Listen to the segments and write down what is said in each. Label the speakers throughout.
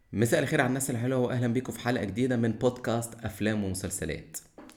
Speaker 1: مساء الخير على الناس الحلوة وأهلا بيكم في حلقة جديدة من بودكاست أفلام ومسلسلات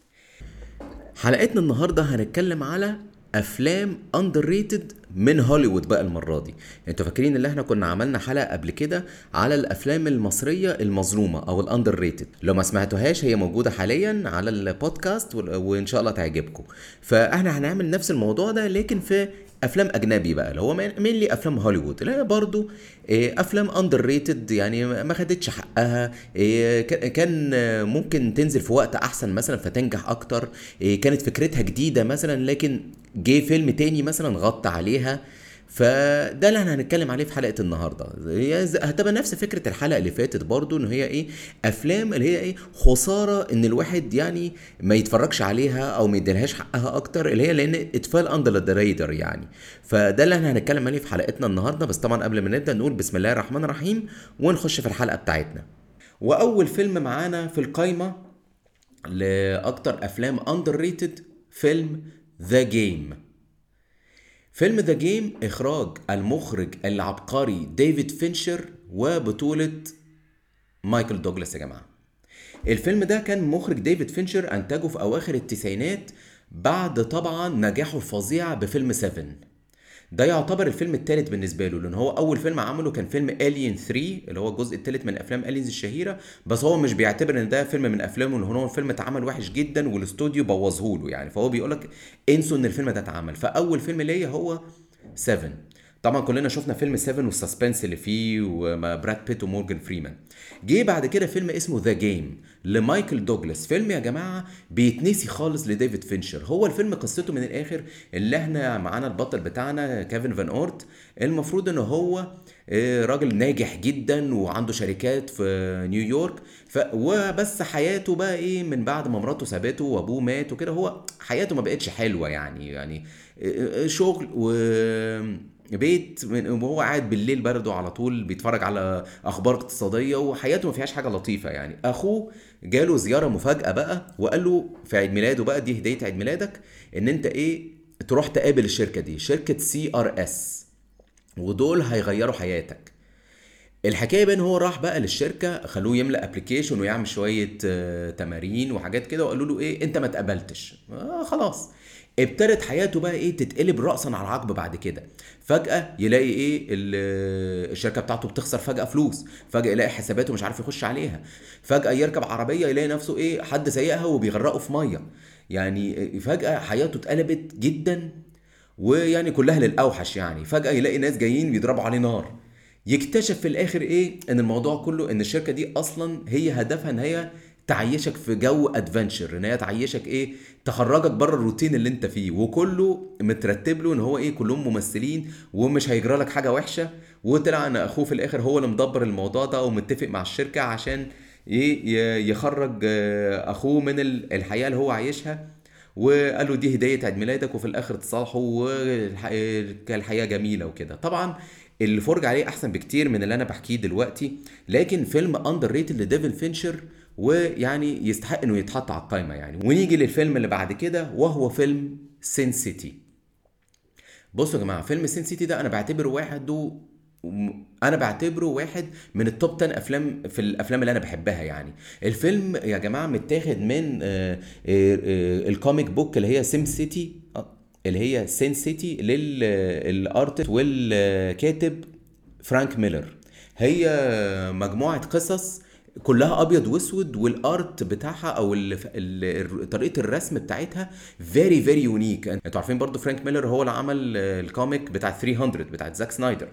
Speaker 1: حلقتنا النهاردة هنتكلم على أفلام أندر ريتد من هوليوود بقى المرة دي انتوا فاكرين ان احنا كنا عملنا حلقة قبل كده على الأفلام المصرية المظلومة أو الأندر ريتد لو ما سمعتوهاش هي موجودة حاليا على البودكاست وإن شاء الله تعجبكم فاحنا هنعمل نفس الموضوع ده لكن في افلام اجنبي بقى اللي هو مينلي افلام هوليوود اللي هي برضه افلام اندر ريتد يعني ما خدتش حقها إيه، كان ممكن تنزل في وقت احسن مثلا فتنجح اكتر إيه، كانت فكرتها جديده مثلا لكن جه فيلم تاني مثلا غطى عليها فده اللي احنا هنتكلم عليه في حلقه النهارده هتبقى نفس فكره الحلقه اللي فاتت برضو ان هي ايه افلام اللي هي ايه خساره ان الواحد يعني ما يتفرجش عليها او ما يديلهاش حقها اكتر اللي هي لان اتفال اندر ذا ريدر يعني فده اللي احنا هنتكلم عليه في حلقتنا النهارده بس طبعا قبل ما نبدا نقول بسم الله الرحمن الرحيم ونخش في الحلقه بتاعتنا واول فيلم معانا في القايمه لاكتر افلام اندر ريتد فيلم ذا جيم فيلم ذا جيم إخراج المخرج العبقري ديفيد فينشر وبطولة مايكل دوغلاس يا جماعة الفيلم ده كان مخرج ديفيد فينشر أنتجه في أواخر التسعينات بعد طبعا نجاحه الفظيع بفيلم 7 ده يعتبر الفيلم الثالث بالنسبه له لان هو اول فيلم عمله كان فيلم الين 3 اللي هو الجزء الثالث من افلام الينز الشهيره بس هو مش بيعتبر ان ده فيلم من افلامه ان هو الفيلم اتعمل وحش جدا والاستوديو بوظه له يعني فهو بيقول لك انسوا ان الفيلم ده اتعمل فاول فيلم ليا هو 7 طبعا كلنا شفنا فيلم 7 والسسبنس اللي فيه وما براد بيت ومورجان فريمان جه بعد كده فيلم اسمه ذا جيم لمايكل دوجلاس فيلم يا جماعه بيتنسي خالص لديفيد فينشر هو الفيلم قصته من الاخر اللي احنا معانا البطل بتاعنا كيفن فان اورت المفروض ان هو آه، راجل ناجح جدا وعنده شركات في نيويورك ف وبس حياته بقى ايه من بعد ما مراته سابته وابوه مات وكده هو حياته ما بقتش حلوه يعني يعني آه، آه، شغل و بيت وهو قاعد بالليل برضه على طول بيتفرج على اخبار اقتصاديه وحياته ما فيهاش حاجه لطيفه يعني اخوه جاله زياره مفاجاه بقى وقال له في عيد ميلاده بقى دي هديه عيد ميلادك ان انت ايه تروح تقابل الشركه دي شركه سي ار اس ودول هيغيروا حياتك الحكايه بان هو راح بقى للشركه خلوه يملا ابلكيشن ويعمل شويه آه، تمارين وحاجات كده وقالوا له ايه انت ما اتقبلتش آه خلاص ابتدت حياته بقى ايه تتقلب راسا على عقب بعد كده فجاه يلاقي ايه الشركه بتاعته بتخسر فجاه فلوس فجاه يلاقي حساباته مش عارف يخش عليها فجاه يركب عربيه يلاقي نفسه ايه حد سايقها وبيغرقه في ميه يعني فجاه حياته اتقلبت جدا ويعني كلها للاوحش يعني فجاه يلاقي ناس جايين بيضربوا عليه نار يكتشف في الاخر ايه ان الموضوع كله ان الشركه دي اصلا هي هدفها ان هي تعيشك في جو ادفنتشر ان هي تعيشك ايه تخرجك بره الروتين اللي انت فيه وكله مترتب له ان هو ايه كلهم ممثلين ومش هيجرى لك حاجه وحشه وطلع ان اخوه في الاخر هو اللي مدبر الموضوع ده ومتفق مع الشركه عشان ايه يخرج آه، اخوه من الحياه اللي هو عايشها وقال له دي هديه عيد ميلادك وفي الاخر اتصالحوا والحياه جميله وكده طبعا الفرج عليه احسن بكتير من اللي انا بحكيه دلوقتي لكن فيلم اندر ريتد لديفل فينشر ويعني يستحق انه يتحط على القائمه يعني ونيجي للفيلم اللي بعد كده وهو فيلم سين سيتي بصوا يا جماعه فيلم سين سيتي ده انا بعتبره واحد انا بعتبره واحد من التوب 10 افلام في الافلام اللي انا بحبها يعني الفيلم يا جماعه متاخد من آه، آه، آه، الكوميك بوك اللي هي سيم سيتي اللي هي سين سيتي للارتست والكاتب فرانك ميلر هي مجموعه قصص كلها ابيض واسود والارت بتاعها او ال ال طريقه الرسم بتاعتها فيري فيري يونيك انتوا عارفين برضو فرانك ميلر هو اللي عمل الكوميك بتاع 300 بتاع زاك سنايدر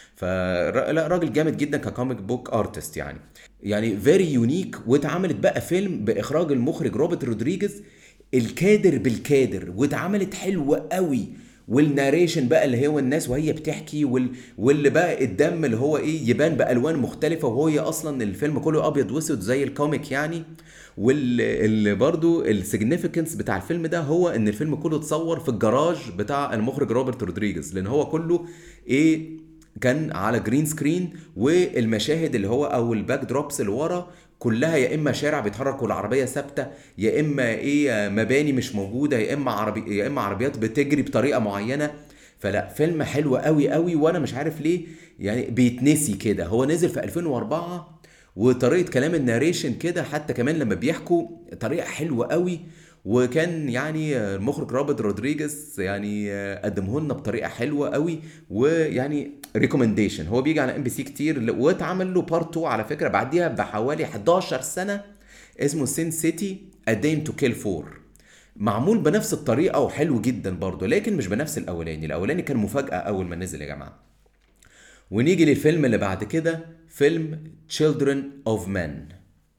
Speaker 1: فلا راجل جامد جدا ككوميك بوك ارتست يعني يعني فيري يونيك واتعملت بقى فيلم باخراج المخرج روبرت رودريجيز الكادر بالكادر واتعملت حلوه قوي والناريشن بقى اللي هو الناس وهي بتحكي وال... واللي بقى الدم اللي هو ايه يبان بالوان مختلفه وهو اصلا الفيلم كله ابيض واسود زي الكوميك يعني واللي برضو السيجنيفيكانس بتاع الفيلم ده هو ان الفيلم كله اتصور في الجراج بتاع المخرج روبرت رودريجيز لان هو كله ايه كان على جرين سكرين والمشاهد اللي هو او الباك دروبس اللي ورا كلها يا اما شارع بيتحرك والعربيه ثابته يا اما ايه مباني مش موجوده يا اما عربي يا اما عربيات بتجري بطريقه معينه فلا فيلم حلو قوي قوي وانا مش عارف ليه يعني بيتنسي كده هو نزل في 2004 وطريقه كلام الناريشن كده حتى كمان لما بيحكوا طريقه حلوه قوي وكان يعني المخرج رابط رودريجيز يعني قدمه لنا بطريقه حلوه قوي ويعني ريكومنديشن هو بيجي على ام بي سي كتير واتعمل له بارت 2 على فكره بعديها بحوالي 11 سنه اسمه سين سيتي ادين تو كيل فور معمول بنفس الطريقه وحلو جدا برضه لكن مش بنفس الاولاني الاولاني كان مفاجاه اول ما نزل يا جماعه ونيجي للفيلم اللي بعد كده فيلم Children of Men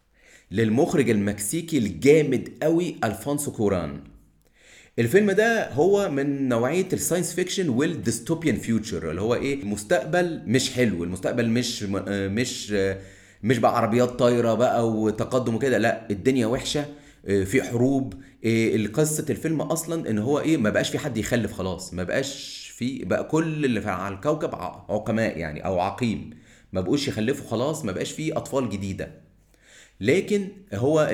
Speaker 1: للمخرج المكسيكي الجامد قوي الفونسو كوران الفيلم ده هو من نوعيه الساينس فيكشن والديستوبيان فيوتشر اللي هو ايه المستقبل مش حلو المستقبل مش مش مش بقى عربيات طايره بقى وتقدم وكده لا الدنيا وحشه في حروب قصه الفيلم اصلا ان هو ايه ما بقاش في حد يخلف خلاص ما بقاش في بقى كل اللي على الكوكب عقماء يعني او عقيم ما بقوش يخلفوا خلاص ما بقاش في اطفال جديده لكن هو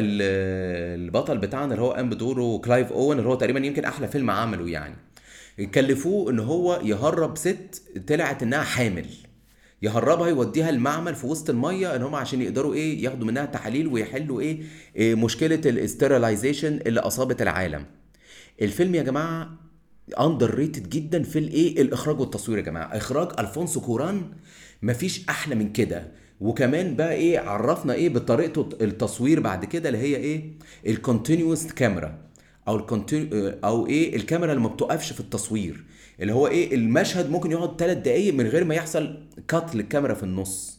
Speaker 1: البطل بتاعنا اللي هو قام بدوره كلايف اوين اللي هو تقريبا يمكن احلى فيلم عمله يعني كلفوه ان هو يهرب ست طلعت انها حامل يهربها يوديها المعمل في وسط الميه ان هم عشان يقدروا ايه ياخدوا منها تحاليل ويحلوا ايه, إيه مشكله الاستيرلايزيشن اللي اصابت العالم الفيلم يا جماعه اندر ريتد جدا في الايه الاخراج والتصوير يا جماعه اخراج الفونسو كوران مفيش احلى من كده وكمان بقى ايه عرفنا ايه بطريقه التصوير بعد كده اللي هي ايه الكونتينوس كاميرا او الكونتينيو او ايه الكاميرا اللي ما بتوقفش في التصوير اللي هو ايه المشهد ممكن يقعد 3 دقايق من غير ما يحصل كات للكاميرا في النص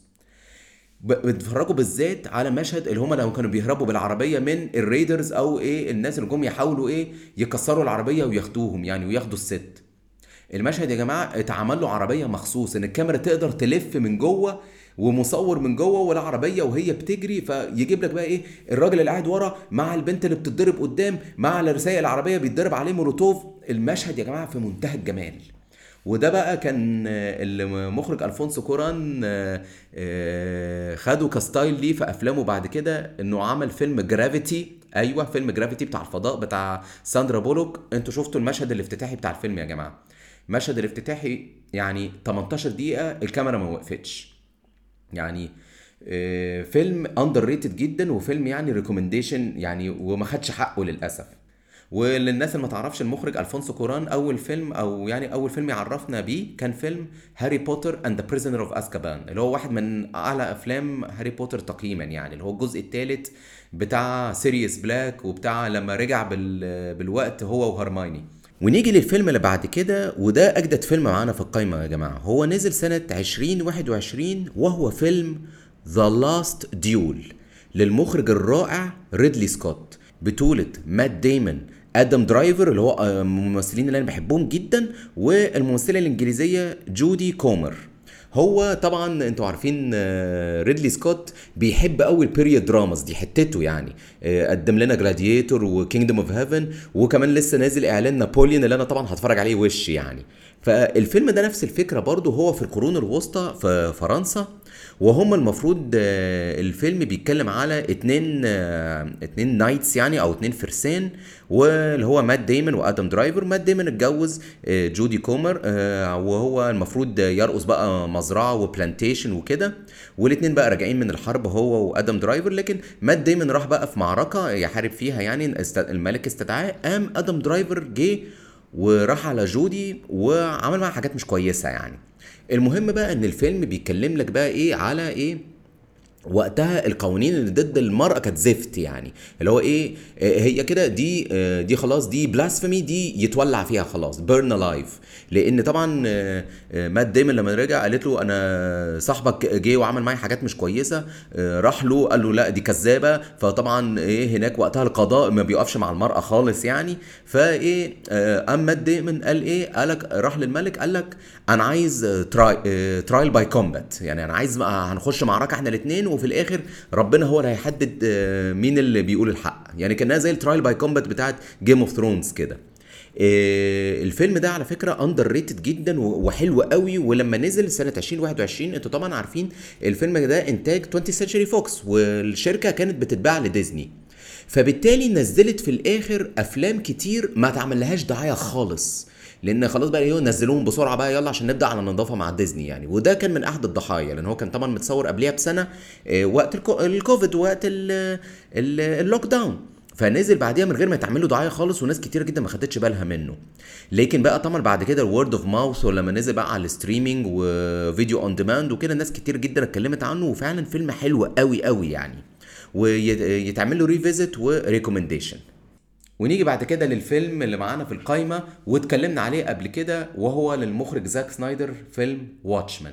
Speaker 1: بتفرجوا بالذات على مشهد اللي هم لما كانوا بيهربوا بالعربيه من الريدرز او ايه الناس اللي جم يحاولوا ايه يكسروا العربيه وياخدوهم يعني وياخدوا الست المشهد يا جماعه اتعمل له عربيه مخصوص ان الكاميرا تقدر تلف من جوه ومصور من جوه والعربيه وهي بتجري فيجيب لك بقى ايه الراجل اللي قاعد ورا مع البنت اللي بتتضرب قدام مع الرسائل العربيه بيتضرب عليه مولوتوف المشهد يا جماعه في منتهى الجمال وده بقى كان المخرج الفونسو كوران خده كستايل ليه في افلامه بعد كده انه عمل فيلم جرافيتي ايوه فيلم جرافيتي بتاع الفضاء بتاع ساندرا بولوك انتوا شفتوا المشهد الافتتاحي بتاع الفيلم يا جماعه المشهد الافتتاحي يعني 18 دقيقه الكاميرا ما وقفتش يعني فيلم اندر ريتد جدا وفيلم يعني ريكومنديشن يعني وما خدش حقه للاسف وللناس اللي ما تعرفش المخرج الفونسو كوران اول فيلم او يعني اول فيلم يعرفنا بيه كان فيلم هاري بوتر اند ذا بريزنر اوف اسكابان اللي هو واحد من اعلى افلام هاري بوتر تقييما يعني اللي هو الجزء الثالث بتاع سيريوس بلاك وبتاع لما رجع بال... بالوقت هو وهرمايني ونيجي للفيلم اللي بعد كده وده اجدد فيلم معانا في القايمه يا جماعه هو نزل سنه 2021 وهو فيلم ذا لاست ديول للمخرج الرائع ريدلي سكوت بطولة مات ديمون ادم درايفر اللي هو الممثلين اللي انا بحبهم جدا والممثله الانجليزيه جودي كومر هو طبعا انتوا عارفين ريدلي سكوت بيحب قوي البيريود دراماز دي حتته يعني قدم لنا جلاديتور وكينجدوم اوف هيفن وكمان لسه نازل اعلان نابوليون اللي انا طبعا هتفرج عليه وش يعني فالفيلم ده نفس الفكره برضه هو في القرون الوسطى في فرنسا وهم المفروض الفيلم بيتكلم على اتنين اتنين نايتس يعني او اتنين فرسان واللي هو مات ديمون وادم درايفر مات ديمون اتجوز جودي كومر وهو المفروض يرقص بقى مزرعه وبلانتيشن وكده والاتنين بقى راجعين من الحرب هو وادم درايفر لكن مات ديمون راح بقى في معركه يحارب فيها يعني الملك استدعاه قام ادم درايفر جه وراح على جودي وعمل معاها حاجات مش كويسه يعني المهم بقى ان الفيلم بيتكلم لك بقى ايه على ايه وقتها القوانين اللي ضد المرأة كانت زفت يعني اللي هو ايه هي كده دي دي خلاص دي بلاسفيمي دي يتولع فيها خلاص بيرن لايف لان طبعا مات دايما لما رجع قالت له انا صاحبك جه وعمل معايا حاجات مش كويسه راح له قال له لا دي كذابه فطبعا ايه هناك وقتها القضاء ما بيقفش مع المرأة خالص يعني فايه قام مات دايما قال ايه قالك راح للملك قال لك انا عايز تراي ترايل باي كومبات يعني انا عايز هنخش معركه احنا الاثنين وفي الاخر ربنا هو اللي هيحدد مين اللي بيقول الحق يعني كانها زي الترايل باي كومبات بتاعت جيم اوف ثرونز كده الفيلم ده على فكره اندر ريتد جدا وحلو قوي ولما نزل سنه 2021 انتوا طبعا عارفين الفيلم ده انتاج 20 سنشري فوكس والشركه كانت بتتباع لديزني فبالتالي نزلت في الاخر افلام كتير ما تعملهاش دعايه خالص لان خلاص بقى ايه نزلوهم بسرعه بقى يلا عشان نبدا على النظافه مع ديزني يعني وده كان من احد الضحايا لان هو كان طبعا متصور قبلها بسنه آه، وقت الكو- الكوفيد ووقت ال- ال- اللوك داون فنزل بعديها من غير ما يتعمل له دعايه خالص وناس كتير جدا ما خدتش بالها منه لكن بقى طبعا بعد كده الورد اوف ماوث ولما نزل بقى على الستريمينج وفيديو اون ديماند وكده ناس كتير جدا اتكلمت عنه وفعلا فيلم حلو قوي قوي يعني ويتعمل له ريفيزيت وريكومنديشن ونيجي بعد كده للفيلم اللي معانا في القايمة واتكلمنا عليه قبل كده وهو للمخرج زاك سنايدر فيلم واتشمان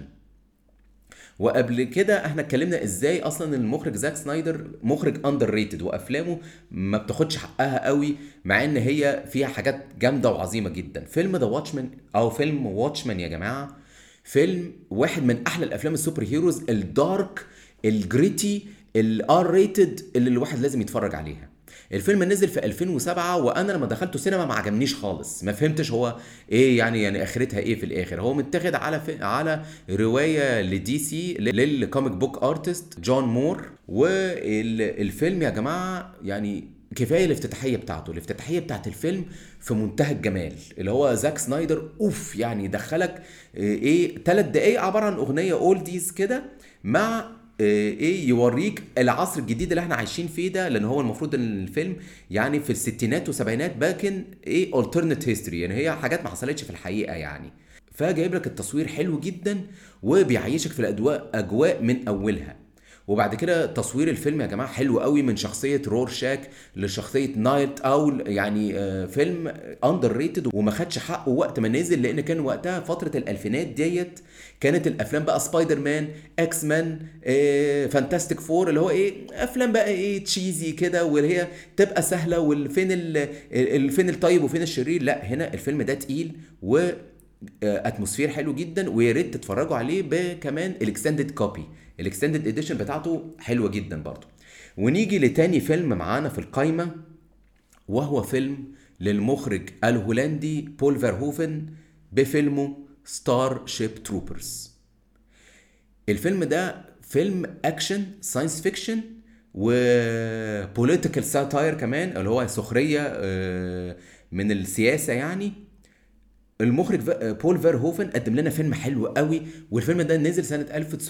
Speaker 1: وقبل كده احنا اتكلمنا ازاي اصلا المخرج زاك سنايدر مخرج اندر ريتد وافلامه ما بتاخدش حقها قوي مع ان هي فيها حاجات جامده وعظيمه جدا فيلم ذا واتشمان او فيلم واتشمان يا جماعه فيلم واحد من احلى الافلام السوبر هيروز الدارك الجريتي الار ريتد اللي الواحد لازم يتفرج عليها الفيلم نزل في 2007 وانا لما دخلته سينما ما عجبنيش خالص ما فهمتش هو ايه يعني يعني اخرتها ايه في الاخر هو متاخد على في على روايه لدي سي للكوميك بوك ارتست جون مور والفيلم يا جماعه يعني كفايه الافتتاحيه بتاعته الافتتاحيه بتاعت الفيلم في منتهى الجمال اللي هو زاك سنايدر اوف يعني دخلك ايه ثلاث دقايق عباره عن اغنيه اولديز كده مع ايه يوريك العصر الجديد اللي احنا عايشين فيه ده لان هو المفروض ان الفيلم يعني في الستينات والسبعينات باكن ايه alternate هيستوري يعني هي حاجات ما حصلتش في الحقيقه يعني فجايب لك التصوير حلو جدا وبيعيشك في الاجواء اجواء من اولها وبعد كده تصوير الفيلم يا جماعه حلو قوي من شخصيه رورشاك لشخصيه نايت اول يعني آه، فيلم اندر ريتد وما خدش حقه وقت ما نزل لان كان وقتها فتره الالفينات ديت كانت الافلام بقى سبايدر مان اكس مان آه، فانتاستيك فور اللي هو ايه افلام بقى ايه تشيزي كده واللي هي تبقى سهله والفين ال- ال- فين الطيب وفين الشرير لا هنا الفيلم ده تقيل و آه، اتموسفير حلو جدا ويا ريت تتفرجوا عليه بكمان الاكستندد كوبي الاكستندد اديشن بتاعته حلوه جدا برضو ونيجي لتاني فيلم معانا في القايمه وهو فيلم للمخرج الهولندي بول فيرهوفن بفيلمه ستار شيب تروبرز الفيلم ده فيلم اكشن ساينس فيكشن وبوليتيكال ساتاير كمان اللي هو سخريه آه، من السياسه يعني المخرج ف- بول فيرهوفن قدم لنا فيلم حلو قوي والفيلم ده نزل سنة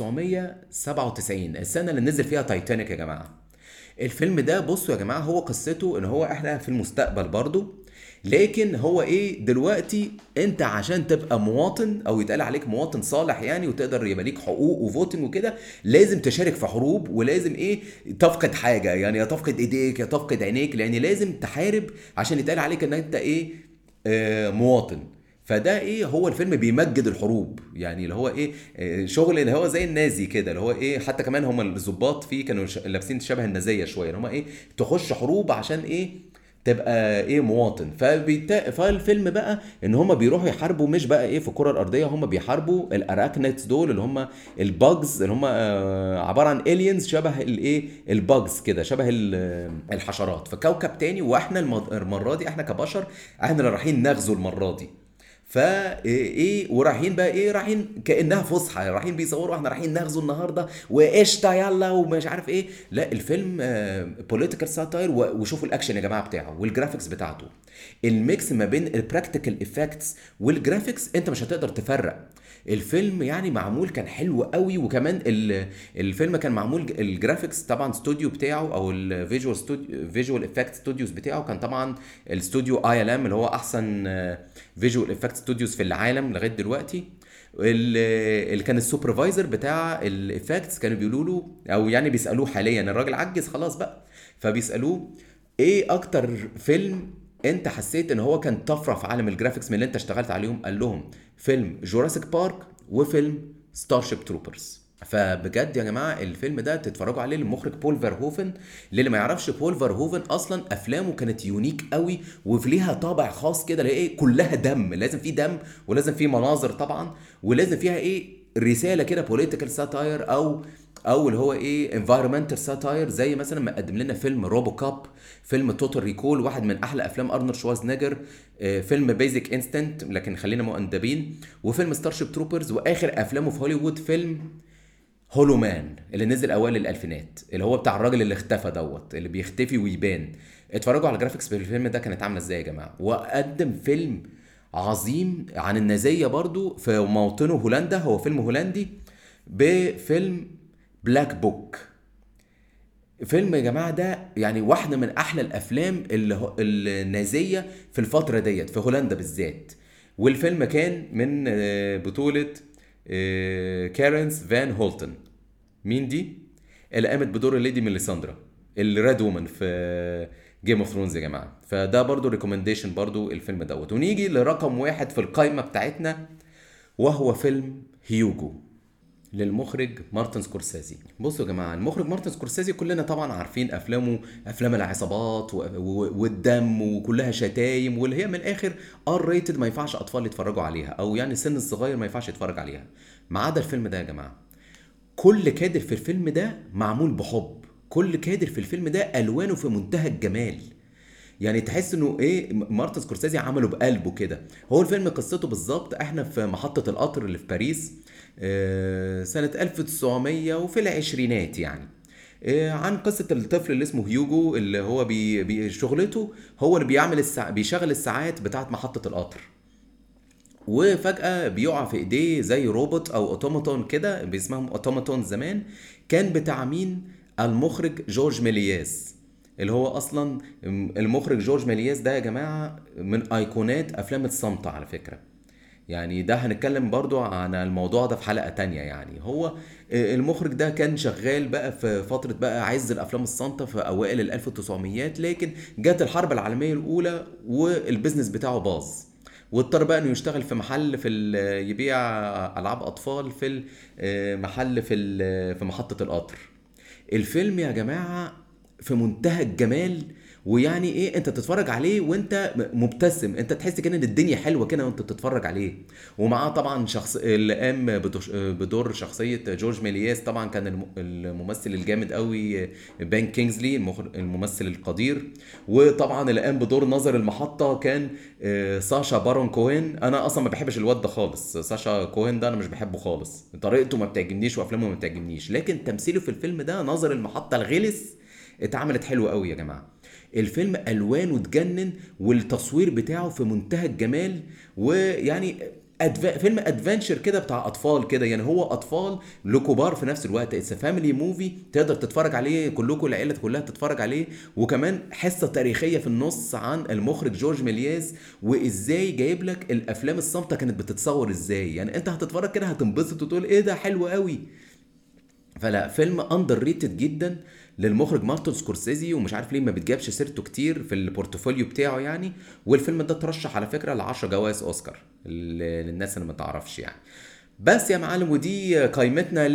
Speaker 1: 1997 السنة اللي نزل فيها تايتانيك يا جماعة الفيلم ده بصوا يا جماعة هو قصته ان هو احنا في المستقبل برضو لكن هو ايه دلوقتي انت عشان تبقى مواطن او يتقال عليك مواطن صالح يعني وتقدر يبقى ليك حقوق وفوتنج وكده لازم تشارك في حروب ولازم ايه تفقد حاجه يعني يا تفقد ايديك يا تفقد عينيك لان لازم تحارب عشان يتقال عليك ان انت ايه آه مواطن فده ايه هو الفيلم بيمجد الحروب يعني اللي هو ايه آه، شغل اللي هو زي النازي كده اللي هو ايه حتى كمان هم الظباط فيه كانوا ش- لابسين شبه النازيه شويه اللي هم ايه تخش حروب عشان ايه تبقى ايه مواطن فبيتا... فالفيلم بقى ان هم بيروحوا يحاربوا مش بقى ايه في الكره الارضيه هم بيحاربوا الاراكنيتس دول اللي هم الباجز اللي هم آه، عباره عن الينز شبه الايه الباجز كده شبه ال- الحشرات في كوكب تاني واحنا المد- المره دي احنا كبشر احنا اللي رايحين نغزو المره دي فا ايه ورايحين بقى ايه رايحين كانها فسحه رايحين بيصوروا احنا رايحين نغزو النهارده وقشطه يلا ومش عارف ايه لا الفيلم بوليتيكال ساتاير وشوفوا الاكشن يا جماعه بتاعه والجرافيكس بتاعته الميكس ما بين البراكتيكال افكتس والجرافيكس انت مش هتقدر تفرق الفيلم يعني معمول كان حلو قوي وكمان ال- الفيلم كان معمول ج- الجرافيكس طبعا استوديو بتاعه او الفيجوال ستوديو فيجوال افكت ستوديوز بتاعه كان طبعا الاستوديو اي ال ام اللي هو احسن فيجوال افكت ستوديوز في العالم لغايه دلوقتي ال- اللي كان السوبرفايزر بتاع الافكتس كانوا بيقولوا له او يعني بيسالوه حاليا الراجل عجز خلاص بقى فبيسالوه ايه اكتر فيلم انت حسيت ان هو كان طفره في عالم الجرافيكس من اللي انت اشتغلت عليهم قال لهم فيلم جوراسيك بارك وفيلم ستار شيب تروبرز فبجد يا جماعه الفيلم ده تتفرجوا عليه للمخرج بول فيرهوفن للي ما يعرفش بول فيرهوفن اصلا افلامه كانت يونيك قوي وليها طابع خاص كده اللي هي ايه كلها دم لازم في دم ولازم في مناظر طبعا ولازم فيها ايه رساله كده بوليتيكال ساتاير او او اللي هو ايه انفايرمنتال ساتاير زي مثلا ما قدم لنا فيلم روبو كاب فيلم توتال ريكول واحد من احلى افلام ارنولد شوازنيجر آه، فيلم بيزك انستنت لكن خلينا مؤدبين وفيلم ستارشيب تروبرز واخر افلامه في هوليوود فيلم هولو مان اللي نزل اوائل الالفينات اللي هو بتاع الراجل اللي اختفى دوت اللي بيختفي ويبان اتفرجوا على الجرافيكس في الفيلم ده كانت عامله ازاي يا جماعه وقدم فيلم عظيم عن النازيه برضو في موطنه هولندا هو فيلم هولندي بفيلم بلاك بوك فيلم يا جماعه ده يعني واحده من احلى الافلام اللي هو- النازيه في الفتره ديت في هولندا بالذات والفيلم كان من آه، بطوله آه، كارنس فان هولتن مين دي اللي قامت بدور الليدي ميليساندرا الريد وومن في جيم اوف ثرونز يا جماعه فده برضو ريكومنديشن برضو الفيلم دوت ونيجي لرقم واحد في القائمه بتاعتنا وهو فيلم هيوجو للمخرج مارتن سكورسيزي بصوا يا جماعه المخرج مارتن سكورسيزي كلنا طبعا عارفين افلامه افلام العصابات و... و... والدم وكلها شتايم واللي هي من الاخر ار ريتد ما ينفعش اطفال يتفرجوا عليها او يعني السن الصغير ما ينفعش يتفرج عليها ما عدا الفيلم ده يا جماعه كل كادر في الفيلم ده معمول بحب كل كادر في الفيلم ده الوانه في منتهى الجمال يعني تحس انه ايه مارتن سكورسيزي عمله بقلبه كده هو الفيلم قصته بالظبط احنا في محطة القطر اللي في باريس آه، سنة 1900 وفي العشرينات يعني آه، عن قصة الطفل اللي اسمه هيوجو اللي هو بي بي شغلته هو اللي بيعمل السع... بيشغل الساعات بتاعت محطة القطر وفجأة بيقع في ايديه زي روبوت او اوتوماتون كده باسمهم اوتوماتون زمان كان بتاع مين المخرج جورج ميلياس اللي هو اصلا المخرج جورج ميلياس ده يا جماعة من ايقونات افلام الصمت على فكرة يعني ده هنتكلم برضو عن الموضوع ده في حلقة تانية يعني هو المخرج ده كان شغال بقى في فترة بقى عز الأفلام الصامتة في أوائل ال 1900 لكن جت الحرب العالمية الأولى والبيزنس بتاعه باظ واضطر بقى انه يشتغل في محل في ال- يبيع العاب اطفال في المحل في ال- في محطة القطر الفيلم يا جماعة في منتهى الجمال ويعني ايه انت تتفرج عليه وانت م- مبتسم انت تحس كده ان الدنيا حلوه كده وانت بتتفرج عليه ومعاه طبعا شخص اللي قام بتش- بدور شخصيه جورج ميلياس طبعا كان الم- الممثل الجامد قوي بان كينجزلي المخر- الممثل القدير وطبعا اللي قام بدور ناظر المحطه كان آه، ساشا بارون كوهن انا اصلا ما بحبش الواد ده خالص ساشا كوهن ده انا مش بحبه خالص طريقته ما بتعجبنيش وافلامه ما بتعجبنيش لكن تمثيله في الفيلم ده ناظر المحطه الغلس اتعملت حلوه قوي يا جماعه الفيلم الوانه تجنن والتصوير بتاعه في منتهى الجمال ويعني أدف... فيلم ادفنشر كده بتاع اطفال كده يعني هو اطفال لكبار في نفس الوقت اتس فاميلي موفي تقدر تتفرج عليه كلكم العيله كلها تتفرج عليه وكمان حصه تاريخيه في النص عن المخرج جورج ميلياس وازاي جايب لك الافلام الصامته كانت بتتصور ازاي يعني انت هتتفرج كده هتنبسط وتقول ايه ده حلو قوي فلا فيلم اندر ريتد جدا للمخرج مارتن سكورسيزي ومش عارف ليه ما بتجابش سيرته كتير في البورتفوليو بتاعه يعني والفيلم ده ترشح على فكره ل 10 جوائز اوسكار ل- للناس اللي ما تعرفش يعني بس يا معلم ودي قائمتنا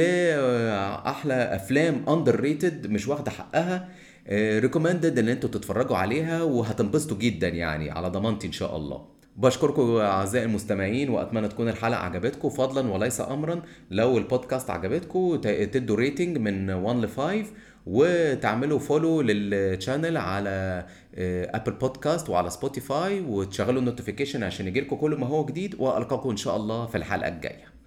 Speaker 1: لاحلى افلام اندر ريتد مش واخده حقها ريكومندد ان انتوا تتفرجوا عليها وهتنبسطوا جدا يعني على ضمانتي ان شاء الله بشكركم اعزائي المستمعين واتمنى تكون الحلقه عجبتكم فضلا وليس امرا لو البودكاست عجبتكم ت- تدوا ريتنج من 1 ل 5 وتعملوا فولو للشانل على ابل بودكاست وعلى سبوتيفاي وتشغلوا النوتيفيكيشن عشان يجيلكم كل ما هو جديد والقاكم ان شاء الله في الحلقه الجايه